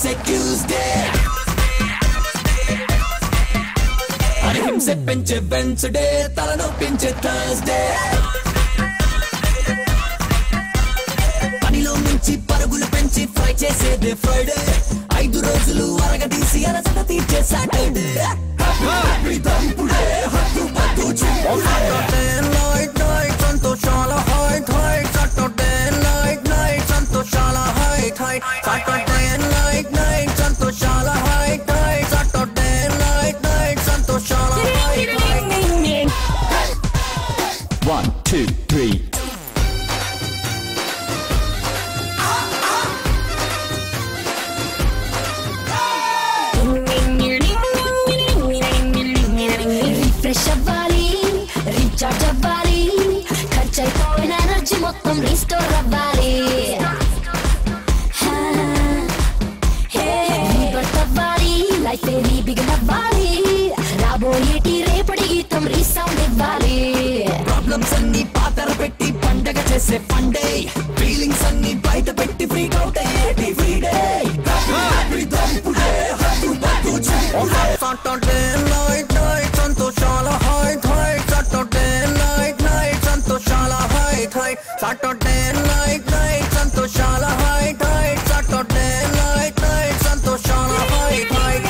పెంచే ట్యూస్డే అని హింస పెంచే వెన్స్డే తలనొప్పించే థర్స్డే పనిలో మించి పరుగులు పెంచి ఫ్రై చేసేదే ఫ్రైడే ఐదు రోజులు అరగదీసి అలసట తీర్చే సాటర్డే ఇప్పుడే హద్దు పద్దు Saturday night night సంతోషాల height height Saturday night night సంతోషాల height height Saturday night night సంతోషాల height height Saturday night night సంతోషాల height height One, two, three. Refresh అవ్వాలి రీఛార్జ్ అవ్వాలి ఖర్చు అయిపోయిన ఎనర్జీ మొత్తం రీస్టోర్ అవ్వాలి రీబర్త్ అవ్వాలి లైఫ్ రీబిగిన్ అవ్వాలి రాబోయేటి రేపటి గీతం రీసౌండ్ ఇవ్వాలి ప్రాబ్లమ్స్ అన్ని పాతర పెట్టి పండగ చేసే ఫండే ఫీలింగ్స్ అన్ని బయట పెట్టి ఫ్రీక్ అవుట్ అయ్యేటి ఫ్రీడే ఇప్పుడే హద్దు పద్దు Saturday night night సంతోషాల height height Saturday night night సంతోషాల height height Saturday night night సంతోషాల height height Saturday night night సంతోషాల హైట్ హైట్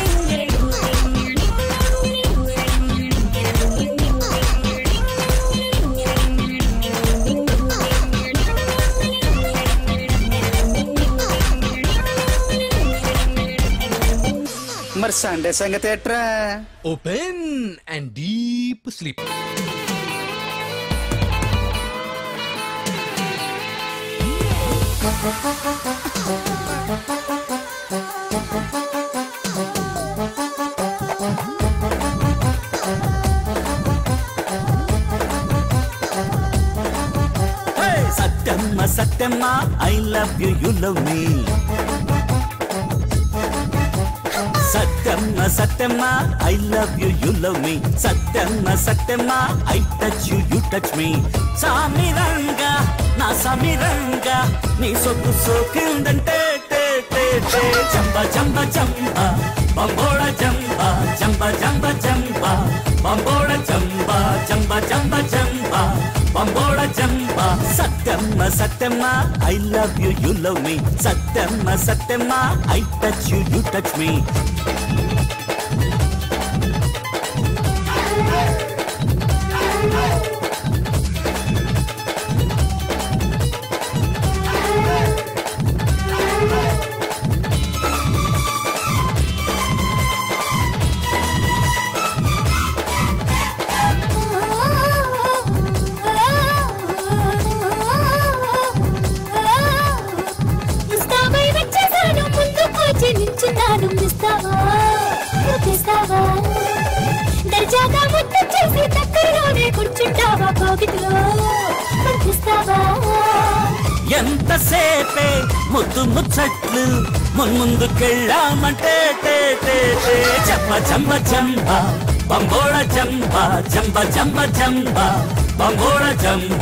మరి సండే సంగతి ఎట్రా open and deep sleep Satyamma Satyamma I love you you love me Satyamma Satyamma I love you you love me Satyamma Satyamma I touch you you touch me సామిరంగా నా సామిరంగా నీ సొక్కు సోకిందంటే టే టే టే చంబ చంబ చంబ బంబోడ చంబ చంబ చంబ చంబ బంబోడ చంబ చంబ చంబ చంబ బంబోడ చంబ Satyamma Satyamma I love you you love me Satyamma Satyamma I touch you you touch me ముస్తాబై వచ్చేసాను ముందుకు వచ్చి నిల్చున్నాను ఇస్తావా ఇస్తావా దర్జాగా ముద్దు చేసి దగ్గరలోనే కూర్చుంటావా కోగిట్లో పంపిస్తావా ఎంతసేపే ముద్దు ముచ్చట్లు మున్ముందుకెళ్ళామంటే టే టే టే చంబ చంబ చంబ బంబోళ చంబ చంబ చంబ చంబ బంబోళ చంబ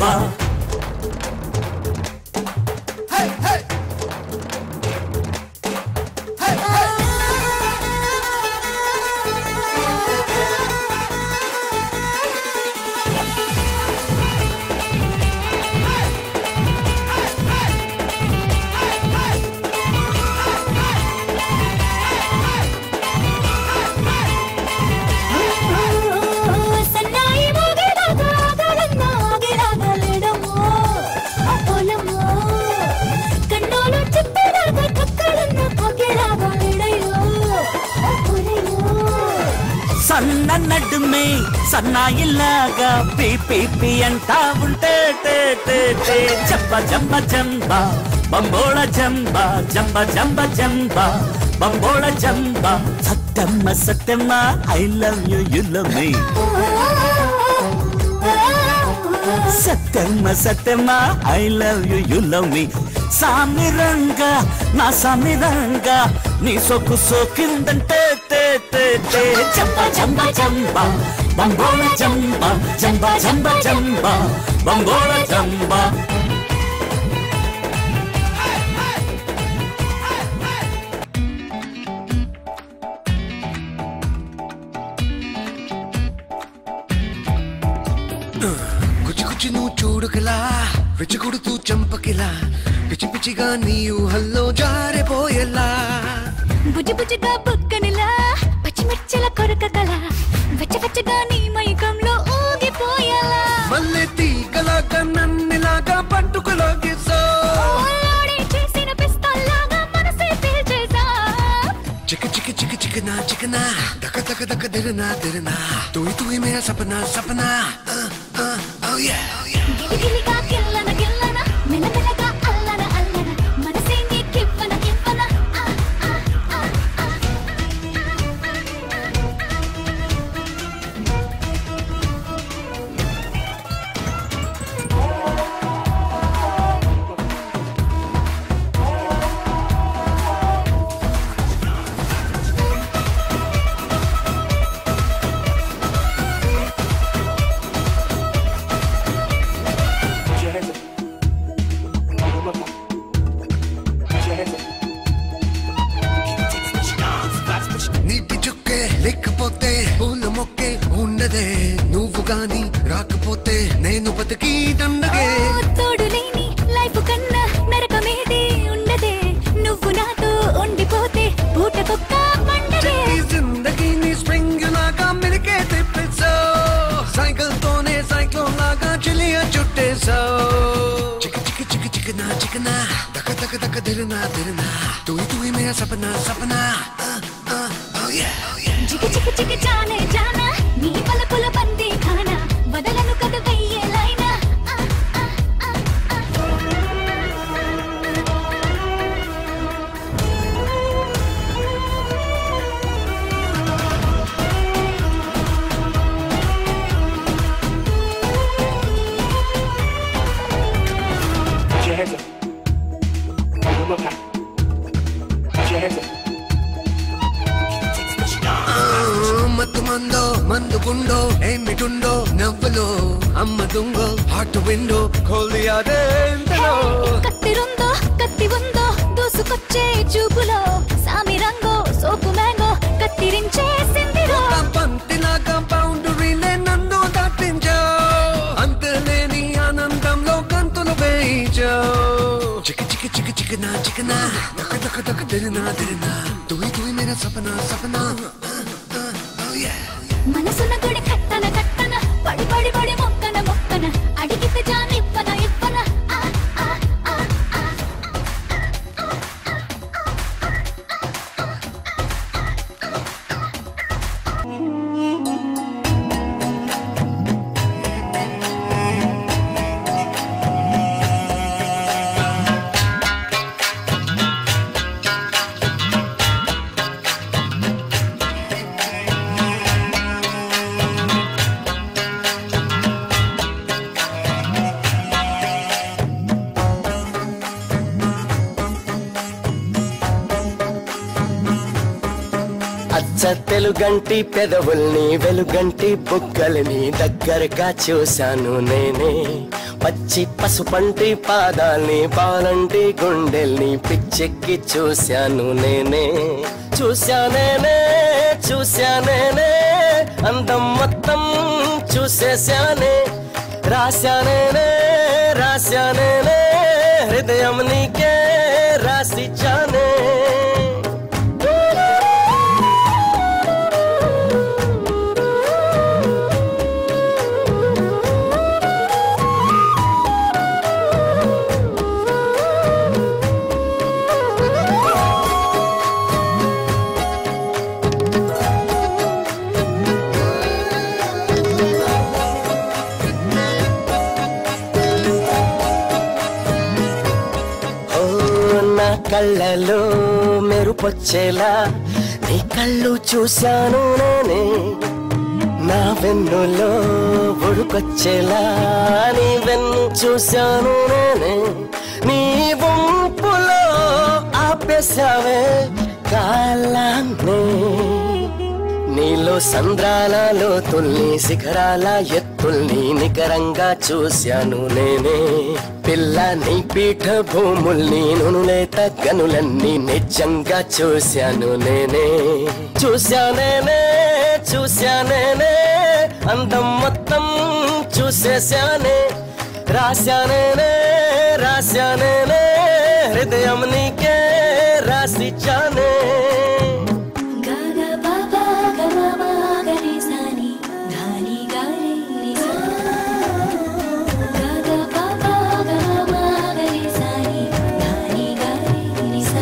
సన్నాయి మోగేదాకా ఆగాలన్నా ఆగేలాగా లేడమ్మో ఆ పొలమ్మో కన్నోలు చెప్పేదాకా కక్కాలన్నా కక్కేలాగా లేడయ్యో ఆ పొలయ్యో సన్న నడుమే సన్నాయిలాగా పీ పీ పీ అంటా ఉంటే టే టే టే చంబ చంబ చంబ బంబోళ చంబ చంబ చంబ చంబ బంబోళ చంబ Satyamma Satyamma I love you you love me Satyamma Satyamma I love you you love me సామిరంగా నా సామిరంగా నీ సొక్కు సోకిందంటే టే టే టే చంప చంప చంప బంగోళ చంప చంప చంప చంప బంగోళ చంప కుచి కుచి నువ్వు చూడుకలా విచి కొడుతూ చంపకిలా పిచ్చి పిచ్చిగా నీ ఊహల్లో జారిపోయేలా బుజ్జి బుజ్జిగా బుక్కనిలా పచ్చిమిర్చిల కొరక కల వెచ్చవెచ్చగా నీ మైకంలో ఊగిపోయేలా మల్లె తీగలాగా నన్నిలాగా పట్టుకులాగేసా ఓలాడి చేసిన పిస్తల్లాగా మనసే పేల్చేసా చిక చిక చిక చికనా చికనా దక దక దక దిరనా దిరనా తుయి తుయి మేరా సపనా సపనా Oh yeah, oh yeah. గిలిగిలిగా గిల్లన గిల్లన మెలమెలగా అల్లన అల్లన మనసే నీ కివ్వన కివ్వన ఆ, ఆ, ఆ, ఆ. నీటి చుక్కే లేకపోతే పూల మొక్కే ఉండదే నువ్వు గాని రాకపోతే నేను బతికి దండగే ఓ, తోడు లేని లైఫ్ కన్నా నరకమేది ఉండదే నువ్వు నాతో ఉండిపోతే పూటకొక్క పండగే ఈ జిందగీని స్ప్రింగ్ లాగా మెలికే తిప్పేసావు సైకిల్ తోనే సైక్లోన్ లాగా చిలియ చుట్టేసావు చిక చిక చిక చికనా చికనా దక దక దక దిరనా దిరనా తుయి తుయి మే సపనా సపనా Oh yeah, oh yeah. చిక చిక చిక జానే జానా నీ పలపుల బందీ ఖానా వదలను కథ వెయ్యేలైనా ఆ, ఆ, ఆ, ఆ. మత్తు మందో మందు గుండో ఏమిటుండో నవ్వులో అమ్మ దుంగో హాట్ విండో ఖోలి అదేంటలో కత్తిరుందో కత్తి ఉందో దూసుకొచ్చే చూపులో సామి రంగో సోపు మ్యాంగో కత్తిరించే సిందిరో పంతిలాగా బౌండరీలే నన్ను దాటించావు అంతలేని ఆనందంలో గంతులు వేయించావు చిక చిక చిక చికనా చికనా దక దక దక దిరినా దిరినా తుయి తుయి మేరా సపనా సపనా Oh yeah. మనసున గుడి కట్టన కట్టన పడి పడి పడి మొక్కన మొక్కన అడిగితే జాని ఇవ్వన ఇవ్వన ఆ, ఆ, ఆ, ఆ. అచ్చ తెలుగంటి పెదవుల్ని వెలుగంటి బుగ్గల్ని దగ్గరగా చూశాను నేనే పచ్చి పసుపంటి పాదాల్ని పాలంటి గుండెల్ని పిచ్చెక్కి చూశాను నేనే చూశానేనే చూశానేనే అందం మొత్తం చూసేశానే రాశానేనే రాశానేనే హృదయం నీకే రాసిచ్చానే ఓ నా కళ్ళలో మెరుపొచ్చేలా నీ కళ్ళు చూశాను నేనే నా వెన్నులో ఉడుకొచ్చేలా నీ వెన్ను చూశాను నేనే నీ వంపులో ఆపేశావే కాలాన్నే నీలో సంద్రాలలో తుల్ని శిఖరాల ఎత్తుల్ని నికరంగా చూశాను నేనే పిల్ల నీ పీఠ భూముల్ని నునులేత గనులన్నీ నిజంగా చూశాను నేనే చూశానేనే చూశానేనే అందం మొత్తం చూసేశానే రాశానే రాశానే హృదయం నీకే రాసిచ్చానే గగ బాబా గమా గరి సాని ధాని గారి రి సా గగ బాబా గమా గరి సాని ధాని గారి రి సా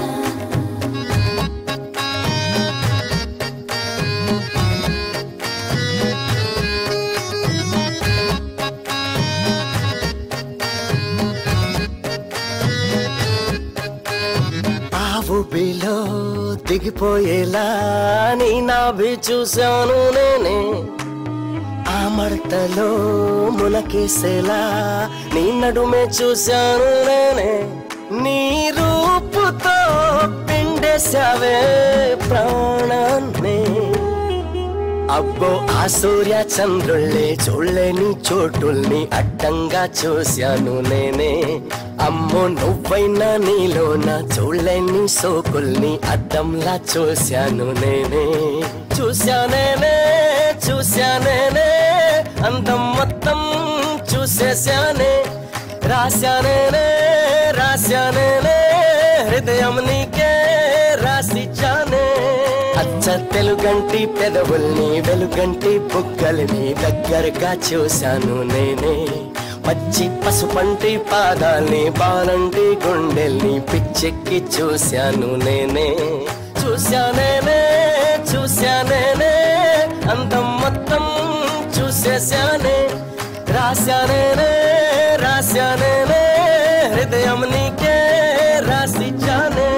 ఆవు బిలో దిగిపోయేలా నీ నాభి చూశాను నేనే ఆ మడతలో మునకేసేలా నీ నడుమే చూశాను నేనే నీ రూపుతో పిండేశావే ప్రాణాన్ని అబ్బో ఆ సూర్య చంద్రుల్ని చూడలేని చోటుల్ని అడ్డంగా చూశాను నేనే అమ్మో నువ్వైనా నీలోన చూడలేని సోకుల్ని అద్దంలా చూశాను నేనే చూశానేనే చూశానేనే అందం మొత్తం చూసేశానే రాశానేనే రాశానేనే హృదయం నీకే రాసిచ్చానే అచ్చ తెలుగంటి పెదవుల్ని వెలుగంటి బుగ్గల్ని దగ్గరగా చూశాను నేనే పచ్చి పసుపంటి పాదాల్ని బాలంటి గుండెల్ని పిచ్చెక్కి చూశాను నేనే చూశానేనే చూశానేనే అందం మొత్తం చూసేశానే రాశానేనే రాశానేనే హృదయం నీకే రాసిచ్చానే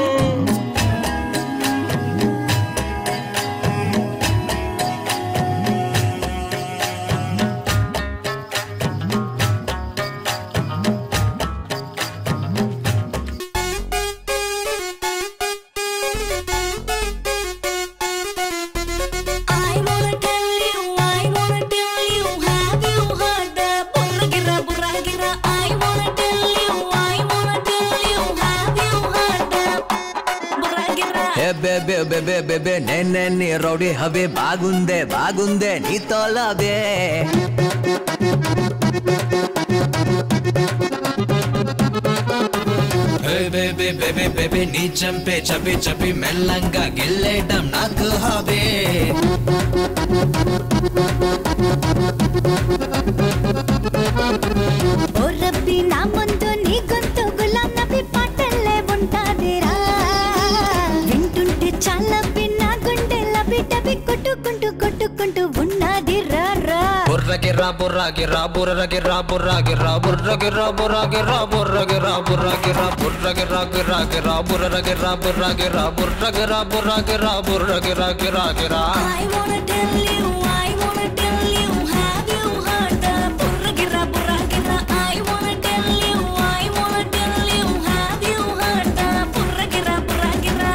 I wanna tell you, I wanna tell you, have you heard the burragira burragira? I wanna tell you, I wanna tell you, have you heard the burragira? బే బే బే బే బే బే నేనే నీ రౌడీ హబే బాగుందే బాగుందే నీతో లబే బేబే బేబే బేబే నీ చంపే చపి చపి మెల్లంగా గెల్లేయడం నాకు హబే ఓ రబ్బీ నా ముందు నీ గొంతు గులాం నబీ పాటల్లే ఉంటాదిరా వింటుంటే చాలా నా గుండె లబి డబి కొట్టుకుంటూ కొట్టుకుంటూ ఉన్నది రా రా బుర్రగిరా బుర్రగిరా బుర్రగిరా బుర్రగిరా బుర్రగిరా బుర్రగిరా బుర్రగిరా బుర్రగిరా బుర్రగిరా గిరా గిరా బుర్రగిరా బుర్రగిరా బుర్రగిరా బుర్రగిరా బుర్రగిరా గిరా గిరా I wanna tell you, I wanna tell you, have you heard the burragira burragira? I wanna tell you, I wanna tell you, have you heard the burragira burragira?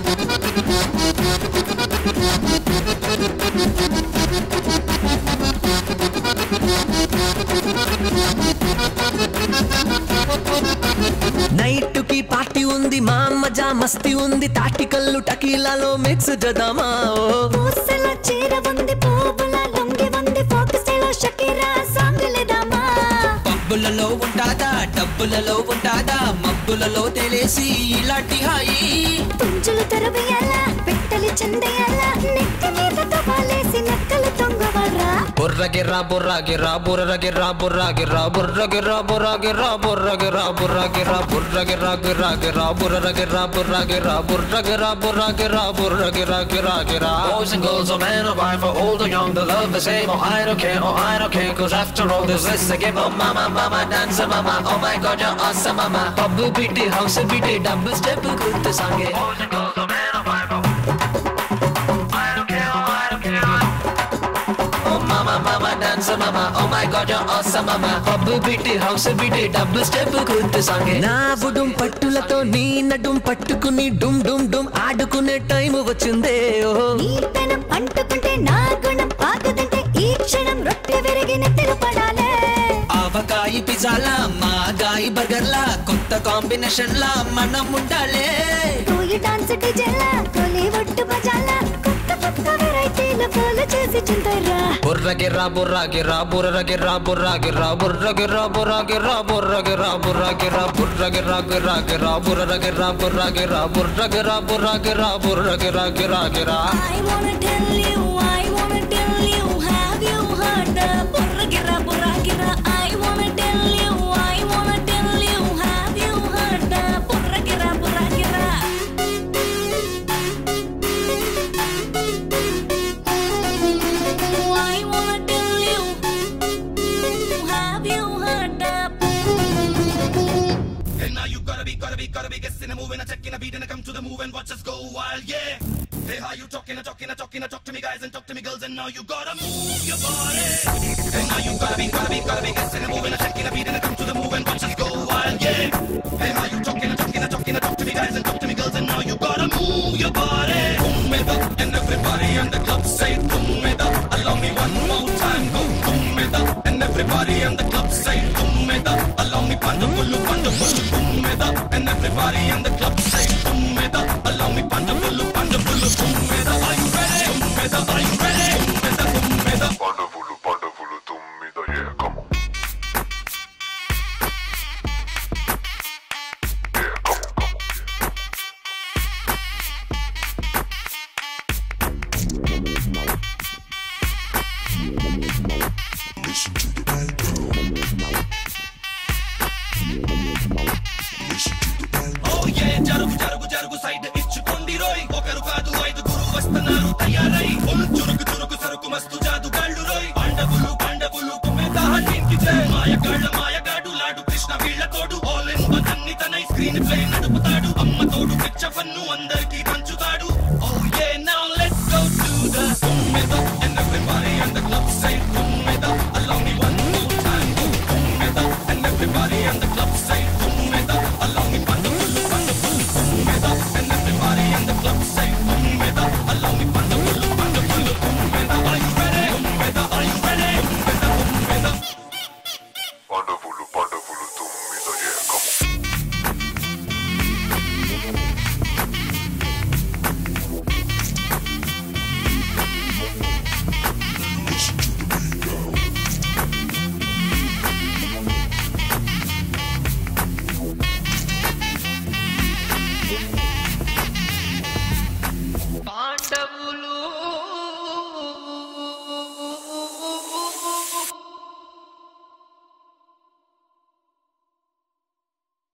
Night కి పార్టీ ఉంది మా మజా మస్తి ఉంది తాటి కళ్ళు టకీలాలో మిక్స్ జదామా ఓ పూసల చీర ఉంది పువ్వుల లొంగి ఉంది ఫోకస్లో షకీరా సాంగ్ లేదామా పబ్బులలో ఉంటాదా డబ్బులలో ఉంటాదా మబ్బులలో తెలిసి ఇలాంటి హాయి పుంజులు తెరవేయాలా పెట్టెలు చెందేయాలా నెత్తి మీద తపాలేసి నక్కలు తొంగవరా బుర్రగిరా బుర్రగిరా బుర్రగిరా బుర్రగిరా బుర్రగిరా బుర్రగిరా బుర్రగిరా బుర్రగిరా బుర్రగిరా గిరా గిరా బుర్రగిరా బుర్రగిరా బుర్రగిరా బుర్రగిరా బుర్రగిరా గిరా గిరా Boys and girls, or man or wife, or old or young, the love the same. Oh, I don't care, oh, I don't care, cause after all this, this I give. Oh, mama, mama, dance, mama, oh my god, you're awesome, mama. Pub బిట్టి house బిట్టి డబ్బు step గుర్తు సాంగే Boys and girls, or man or wife, oh, I don't care, oh, I don't care. ఓ మామా మామా dance మామా oh my god you awesome మామా pub బిట్టి హౌస్ బిట్టి డబ్బు స్టెప్ గుర్తు సాంగే నా బుడుం పట్టులతో నీ నడుం పట్టుకుని డుమ్ డుమ్ డుమ్ ఆడుకునే టైం వచ్చిందే ఓ నీ పెనం అంటుకుంటే నా గుణం ఆగదంటే ఈ క్షణం రొట్టె విరిగి నెత్తిన పడాలే ఆవకాయి పిజ్జాలా మాగాయి బర్గర్లా కొత్త కాంబినేషన్ లా మనం ఉండాలే కోయి డాన్స్ డిజేలా కోలి ఒట్టు బజాలా కొత్త కొత్త వెరైటీలు పూలు చేసి చూసి చింతరా బుర్ర గిర్రా బుర్రా గిర్రా బుర్ర గిర్రా బుర్రా గిర్రా బుర్ర గిర్రా బుర్రా గిర్రా బుర్ర గిర్రా బుర్రా గిర్రా బుర్ర గిర్రా గిర్రా గిర్రా బుర్ర గిర్రా బుర్రా గిర్రా బుర్ర గిర్రా బుర్రా గిర్రా బుర్ర గిర్రా గిర్రా గిర్రా I wanna tell you, I wanna tell you, have you heard the burra gira burra gira? I wanna tell you, I wanna tell you, have you heard the burra gira burra gira? I wanna tell you, have you heard the And now you gotta be, gotta be, gotta be guessing and moving, a checking a beat and a come to the move and watch us go wild, yeah. Hey, how you talking, a talking, a talking, a talk to me guys and talk to me girls and now you gotta move your body. And now you gotta be, gotta be, gotta be guessing and moving, a checking a beat and a come to the move and watch us go wild, yeah. Hey, how you talking, a talking, a talking, a talk to me guys and talk to me girls and now you gotta move your body. Boom it up and everybody in the club say boom it up. Allow me one more time, go boom it up and everybody in the club say boom it up. Allow me panda pulu panda pulu boom it up and everybody in the club say boom it up. Allow me panda pulu panda pulu boom it up. Are you ready? Boom it up. Are you ready? Boom it up. Boom it up. Pandavulu, pandavulu, tummida, yeah, come on. Yeah, come on, come on. Oh yeah, జరుగు జరుగు జరుగు side ఇచ్చుకోండి రోయ్ ఒకరు కాదు ఐదుగురు వస్తున్నారు తయారై ఫుల్ చురుకు చురుకు సరుకు మస్తు జాదుగాళ్ళు రోయ్ పాండవులు పాండవులు కుమ్మెదా హఠీన్కి జై మాయగాళ్ళ మాయగాడు లాడు కృష్ణ వీళ్ళ తోడు ఆల్ ఇన్ వన్ అన్ని తనై స్క్రీన్ ప్లే నడుపుతాడు అమ్మ తోడు పిచ్చఫన్ను అందరికీ పంచుతాడు Oh yeah, now let's go to the కుమ్మెదా and everybody in the club say కుమ్మెదా allow me one more time go కుమ్మెదా and everybody in the club say కుమ్మెదా allow me పండవులు పండవులు కుమ్మెదా and everybody in the club say కుమ్మెదా allow me పండవులు పండవులు కుమ్మెదా are you ready కుమ్మెదా are you ready కుమ్మెదా కుమ్మెదా Pandavulu, pandavulu, tummida, yeah, come on.